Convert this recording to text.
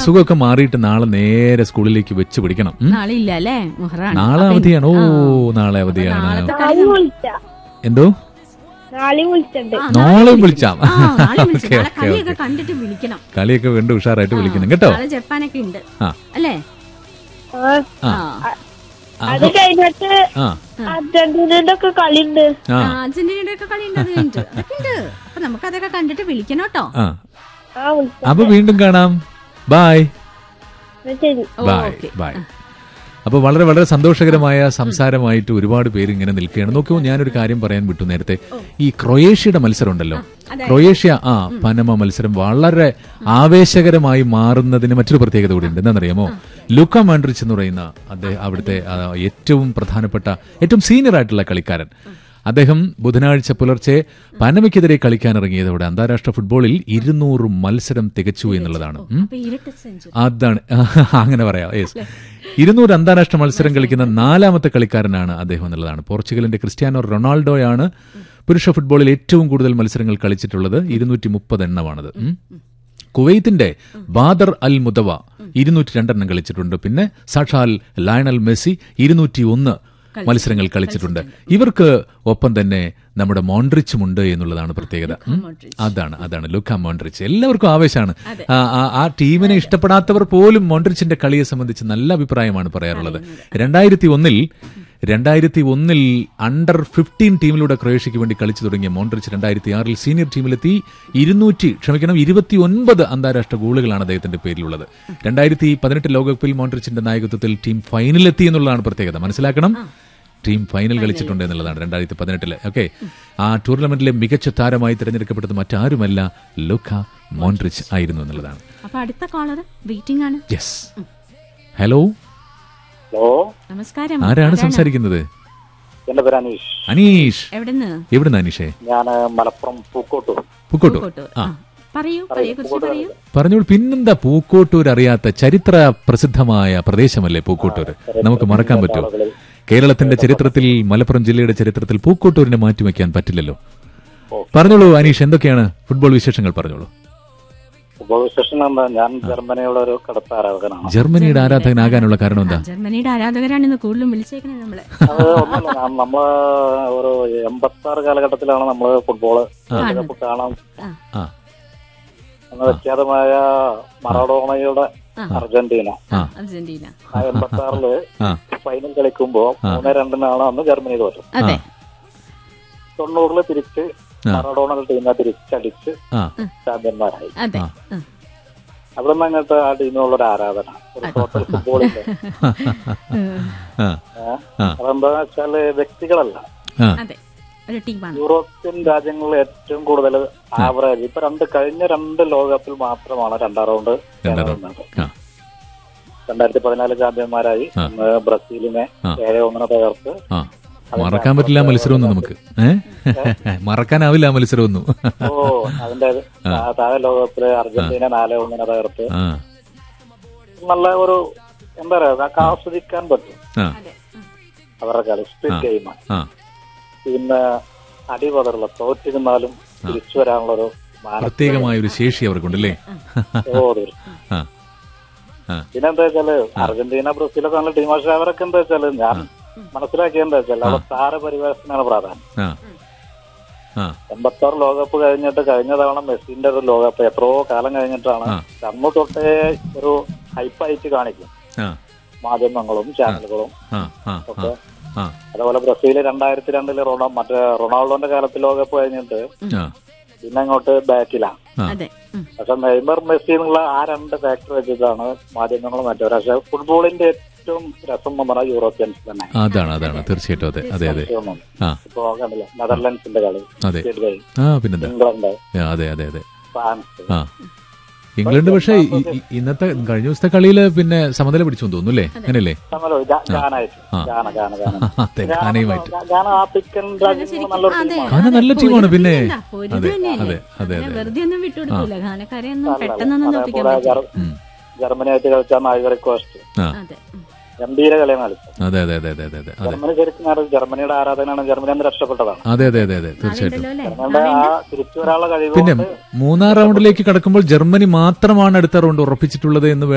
അസുഖമൊക്കെ മാറിയിട്ട് നാളെ നേരെ സ്കൂളിലേക്ക് വെച്ച് പിടിക്കണം ഉം? നാളെ ഇല്ല അല്ലേ മുഹറാണ് നാളെ അപ്പൊ അവധിയാണ് ഓ ആ. നാളെ അവധിയാണ് നാളത്തെ കളി നാളെ വിളിച്ച എന്തോ നാളെ വിളിച്ചിട്ടുണ്ട് ആ, നാളെ വിളിച്ചാം ആ, നാളെ വിളിച്ചു. ഓക്കെ നാളെ ഓക്കെ കളിയൊക്കെ ഓക്കെ കണ്ടിട്ട് വിളിക്കണം കളിയൊക്കെ വീണ്ടും ഉഷാറായിട്ട് ആ, വിളിക്കണം കേട്ടോ നാളെ ജപ്പാനൊക്കെ ഉണ്ട് ആ അല്ലേ ആ, ആ. ആ അത് കഴിഞ്ഞിട്ട് ആ അർജന്റീനന്റെ ഒക്കെ കളിയുണ്ട് ആ ആ, അർജന്റീനയുടെ ഒക്കെ കളി ഉണ്ട് അത് കഴിഞ്ഞിട്ട് അതൊക്കെ ഉണ്ട് അപ്പൊ നമുക്ക് അതൊക്കെ കണ്ടിട്ട് വിളിക്കണം കേട്ടോ ആ ആ വിളിച്ച അപ്പൊ വീണ്ടും കാണാം ബായ് ശരി ഓ, ബായ് ഓക്കെ. ബായ് അപ്പോൾ വളരെ വളരെ സന്തോഷകരമായ സംസാരമായിട്ട് ഒരുപാട് പേര് ഇങ്ങനെ നിൽക്കുകയാണ് നോക്കുമ്പോൾ ഞാനൊരു കാര്യം പറയാൻ വിട്ടു നേരത്തെ ഈ ക്രൊയേഷ്യയുടെ മത്സരം ഉണ്ടല്ലോ ക്രൊയേഷ്യ ആ പനമ മത്സരം വളരെ ആവേശകരമായി മാറുന്നതിന് മറ്റൊരു പ്രത്യേകത കൂടിയുണ്ട് എന്താണെന്നറിയാമോ ലുക്ക മാൻഡ്രിച്ച് എന്ന് പറയുന്ന അദ്ദേഹം അവിടുത്തെ ആ, ഏറ്റവും പ്രധാനപ്പെട്ട ഏറ്റവും സീനിയർ ആയിട്ടുള്ള കളിക്കാരൻ അദ്ദേഹം ബുധനാഴ്ച പുലർച്ചെ പനമയ്ക്കെതിരെ കളിക്കാൻ ഇറങ്ങിയതോടെ അന്താരാഷ്ട്ര ഫുട്ബോളിൽ ഇരുന്നൂറ് മത്സരം തികച്ചു എന്നുള്ളതാണ് ഉം. അപ്പൊ ഇരട്ട സെഞ്ചുറി അതാണ് അങ്ങനെ പറയാം യെസ് ഇരുന്നൂറ് അന്താരാഷ്ട്ര മത്സരം കളിക്കുന്ന നാലാമത്തെ കളിക്കാരനാണ് അദ്ദേഹം എന്നുള്ളതാണ് പോർച്ചുഗലിന്റെ ക്രിസ്ത്യാനോ റൊണാൾഡോയാണ് പുരുഷ ഫുട്ബോളിൽ ഏറ്റവും കൂടുതൽ മത്സരങ്ങൾ കളിച്ചിട്ടുള്ളത് ഇരുന്നൂറ്റി മുപ്പത് എണ്ണമാണത് ഉം. കുവൈത്തിന്റെ ബാദർ അൽ മുദവ ഇരുന്നൂറ്റി രണ്ടെണ്ണം കളിച്ചിട്ടുണ്ട് പിന്നെ സാക്ഷാൽ ലയണൽ മെസ്സി ഇരുന്നൂറ്റി ഒന്ന് മത്സരങ്ങൾ കളിച്ചിട്ടുണ്ട് ഇവർക്ക് ഒപ്പം തന്നെ നമ്മുടെ മോൺട്രിച്ചുമുണ്ട് എന്നുള്ളതാണ് പ്രത്യേകത ഉം. അതാണ് അതാണ് ലുക്ക മോൺട്രിച്ച് എല്ലാവർക്കും ആവേശമാണ് ആ, ആ- ആ ടീമിനെ ഇഷ്ടപ്പെടാത്തവർ പോലും മോൺട്രിച്ചിന്റെ കളിയെ സംബന്ധിച്ച് നല്ല അഭിപ്രായമാണ് പറയാറുള്ളത് രണ്ടായിരത്തി ഒന്നിൽ രണ്ടായിരത്തി ഒന്നിൽ അണ്ടർ ഫിഫ്റ്റീൻ ടീമിലൂടെ ക്രൊയേഷ്യയ്ക്ക് വേണ്ടി കളിച്ചു തുടങ്ങിയ മോൺട്രിച്ച് രണ്ടായിരത്തി ആറിൽ സീനിയർ ടീമിലെത്തി ഇരുന്നൂറ്റി ക്ഷമിക്കണം ഇരുപത്തി ഒൻപത് അന്താരാഷ്ട്ര ഗോളുകളാണ് അദ്ദേഹത്തിന്റെ പേരിലുള്ളത് രണ്ടായിരത്തി പതിനെട്ട് ലോകകപ്പിൽ മോൺട്രിച്ചിന്റെ നായകത്വത്തിൽ ടീം ഫൈനലിലെത്തി എന്നുള്ളതാണ് പ്രത്യേകത മനസ്സിലാക്കണം ടീം ഫൈനൽ കളിച്ചിട്ടുണ്ട് എന്നുള്ളതാണ് രണ്ടായിരത്തി പതിനെട്ടില് ഓക്കെ ആ ടൂർണമെന്റിലെ മികച്ച താരമായി തിരഞ്ഞെടുക്കപ്പെട്ടത് മറ്റാരുമല്ല ലുക്ക മോൺട്രിച്ച് ആയിരുന്നു എന്നുള്ളതാണ് അപ്പൊ അടുത്ത കോളർ വെയിറ്റിംഗ് ആണ് യെസ് ഹലോ ഹലോ നമസ്കാരം ആരാണ് സംസാരിക്കുന്നത് എന്റെ പേര് അനീഷ് അനീഷ് എവിടുന്ന് എവിടുന്ന് അനീഷേ ഞാൻ മലപ്പുറം പൂക്കോട്ടൂർ പൂക്കോട്ടൂർ പൂക്കോട്ടൂർ. ആ ആ. പറയൂ കളിയെ കുറിച്ച് പറയൂ പറഞ്ഞോളൂ പിന്നെന്താ പൂക്കോട്ടൂർ അറിയാത്ത ചരിത്ര പ്രസിദ്ധമായ പ്രദേശമല്ലേ പൂക്കോട്ടൂർ നമുക്ക് മറക്കാൻ പറ്റുമോ കേരളത്തിന്റെ ചരിത്രത്തിൽ മലപ്പുറം ജില്ലയുടെ ചരിത്രത്തിൽ പൂക്കോട്ടൂരിനെ മാറ്റിവെക്കാൻ പറ്റില്ലല്ലോ പറഞ്ഞോളൂ അനീഷ് എന്തൊക്കെയാണ് ഫുട്ബോൾ വിശേഷങ്ങൾ പറഞ്ഞോളൂ ഫുട്ബോൾ വിശേഷം എന്താ ഞാൻ ജർമ്മനിയുടെ ഒരു കടുത്ത ആരാധകനാണ് ജർമ്മനിയുടെ ആരാധകനാകാനുള്ള കാരണം എന്താ ജർമ്മനിയുടെ ആരാധകരാണ് ഇന്ന് കൂടുതലും വിളിച്ചേക്കണേ നമ്മളെ അത് ഒന്നുമില്ല ഞാൻ നമ്മള് ഒരു എൺപത്തി ആറ് കാലഘട്ടത്തിലാണ് നമ്മള് ഫുട്ബോള് കപ്പ് കാണാൻ ആ. ആ എന്ന വിഖ്യാതമായ മറഡോണയുടെ അർജന്റീന ആ അർജന്റീന ആ എൺപത്തി ആറില് ആ ഫൈനൽ കളിക്കുമ്പോ മൂന്ന് രണ്ടിനാണ് അന്ന് ജർമ്മനി തോറ്റത് അതെ തൊണ്ണൂറില് തിരിച്ച് ആ. മറഡോണയുടെ ടീമിനെ തിരിച്ചടിച്ച് ആ ചാമ്പ്യന്മാരായി അതെ ആ. ആ. അവിടെ നിന്ന് അങ്ങോട്ട് ആ ടീമിനുള്ള ഒരു ആരാധന ഒരു ടോട്ടൽ ഫുട്ബോളിന്റെ ആ ഏഹ് ആ അതെന്താ വെച്ചാല് വ്യക്തികളല്ല ആ അതെ ഒരു ടീമാണ് യൂറോപ്യൻ രാജ്യങ്ങളിൽ ഏറ്റവും കൂടുതൽ ആവറേജ് ഇപ്പൊ രണ്ട് കഴിഞ്ഞ രണ്ട് ലോകകപ്പിൽ മാത്രമാണ് രണ്ടാം റൗണ്ട് രണ്ടാം കയറുന്നത് ആ രണ്ടായിരത്തി പതിനാല് ചാമ്പ്യന്മാരായി ആ. അന്ന് ബ്രസീലിനെ ആ. ഏഴ് ഒന്നിന് തകർത്ത് ആ മറക്കാൻ പറ്റില്ല ആ മത്സരമൊന്നും നമുക്ക് ഏ മറക്കാനാവില്ല ആ മത്സരമൊന്നും ഓ അതിന്റെ താ- താഴെ ലോകകപ്പില് അർജന്റീന നാല് ഒന്നിന് തകർത്ത് ആ നല്ല ഒരു എന്താ പറയാ നമുക്ക് ആസ്വദിക്കാൻ പറ്റും ആ അതെ അവരുടെ കളി സ്പിരിറ്റ് ഗെയിം ആ പിന്നെ അടിപതറുള്ള തോറ്റിരുന്നാലും തിരിച്ചു വരാനുള്ള ഒരു മാനസിക പ്രത്യേകമായ ഒരു ശേഷി അവർക്കുണ്ടല്ലേ ഓ, തീർച്ചയായും. ആ ആ പിന്നെ എന്താ വെച്ചാല് അർജന്റീന ബ്രസീലൊക്കെ നല്ല ടീം പക്ഷെ അവരൊക്കെ എന്താ വെച്ചാല് ഞാൻ മനസ്സിലാക്കിയത് എന്താ വെച്ചാൽ അവിടെ താരപരിവേഷനാണ് പ്രാധാന്യം ആ ആ എൺപത്തി ആറ് ലോകകപ്പ് കഴിഞ്ഞിട്ട് കഴിഞ്ഞ തവണ മെസ്സിന്റെ ഒരു ലോകകപ്പ് എത്രയോ കാലം കഴിഞ്ഞിട്ടാണ് ആ. അന്ന് തൊട്ടേ ഒരു ഹൈപ്പായിട്ട് കാണിക്കും ആ മാധ്യമങ്ങളും ചാനലുകളും ആ ആ ആ ആ അതുപോലെ ബ്രസീൽ രണ്ടായിരത്തി രണ്ടില് റൊണാ മറ്റേ റൊണാൾഡോന്റെ കാലത്ത് ലോകകപ്പ് കഴിഞ്ഞിട്ട് ആ പിന്നെ അങ്ങോട്ട് ബാക്കിലാണ് ആ. അതെ ഉം. പക്ഷെ നെയ്മർ മെസ്സി എന്നുള്ള ആ രണ്ട് ഫാക്ടർ വെച്ചിട്ടാണ് മാധ്യമങ്ങളും മറ്റു പക്ഷെ ഫുട്ബോളിന്റെ ഏറ്റവും രസം എന്ന് പറഞ്ഞാൽ യൂറോപ്യൻസ് തന്നെ അതാണ് അതാണ് തീർച്ചയായിട്ടും അതെ അതെ അതെ സംശയമൊന്നും. ആ ഇപ്പൊ കണ്ടില്ല നെതർലൻഡ്സിന്റെ കളി അതെ സ്റ്റേറ്റ് കളി ആ പിന്നെന്താ ഇംഗ്ലണ്ട് ആ, അതെ അതെ അതെ ഫ്രാൻസ് ആ ഇംഗ്ലണ്ട് പക്ഷേ ഇ- ഇ- ഇന്നത്തെ കഴിഞ്ഞ ദിവസത്തെ കളിയില് പിന്നെ സമനില പിടിച്ചു തോന്നുന്നു അല്ലേ അങ്ങനെയല്ലേ നമ്മള് ഗാ- ഗാനായിട്ട് ആ. ഗാന ഗാന ഗാന അതെ ഖാനയുമായിട്ട് ഗാ- ഗാന ആഫ്രിക്കൻ രാജ്യങ്ങൾ നല്ലൊരു അതെ, ടീമാണ് ഖാന നല്ല ടീമാണ് പിന്നെ പിന്നെന്താ, പൊരുത് അതെ തന്നെയല്ലേ? അതെ അതെ അങ്ങനെ അതെ വെറുതെ ഒന്നും വിട്ടുകൊടുക്കൂല ഖാനക്കാരെ ഒന്നും പെട്ടെന്നൊന്നും തോപ്പിക്കാൻ അതേപോലെ പറ്റില്ല ജർ- ഉം. ജർമ്മനിയായിട്ട് കളിച്ച ഐവറി കോസ്റ്റ് ആ അതെ ഉം. ഗംഭീര കളിയാണ് കളിച്ചത് അതെ അതെ അതെ അതെ അതെ അതെ അതെ ജർമ്മനി ശരിക്കും ഞാൻ ജർമ്മനിയുടെ ആരാധകനാണ് ജർമ്മനി അന്ന് രക്ഷപ്പെട്ടതാണ് അതെ അതെ അതെ അതെ തീർച്ചയായിട്ടും ഉണ്ടല്ലോ അല്ലേ ജർമ്മനിയുടെ ആ തിരിച്ചു വരാനുള്ള കഴിവ് പിന്നെ മൂന്നാം റൗണ്ടിലേക്ക് കടക്കുമ്പോൾ ജർമ്മനി മാത്രമാണ് അടുത്ത റൗണ്ട് ഉറപ്പിച്ചിട്ടുള്ളത് എന്ന്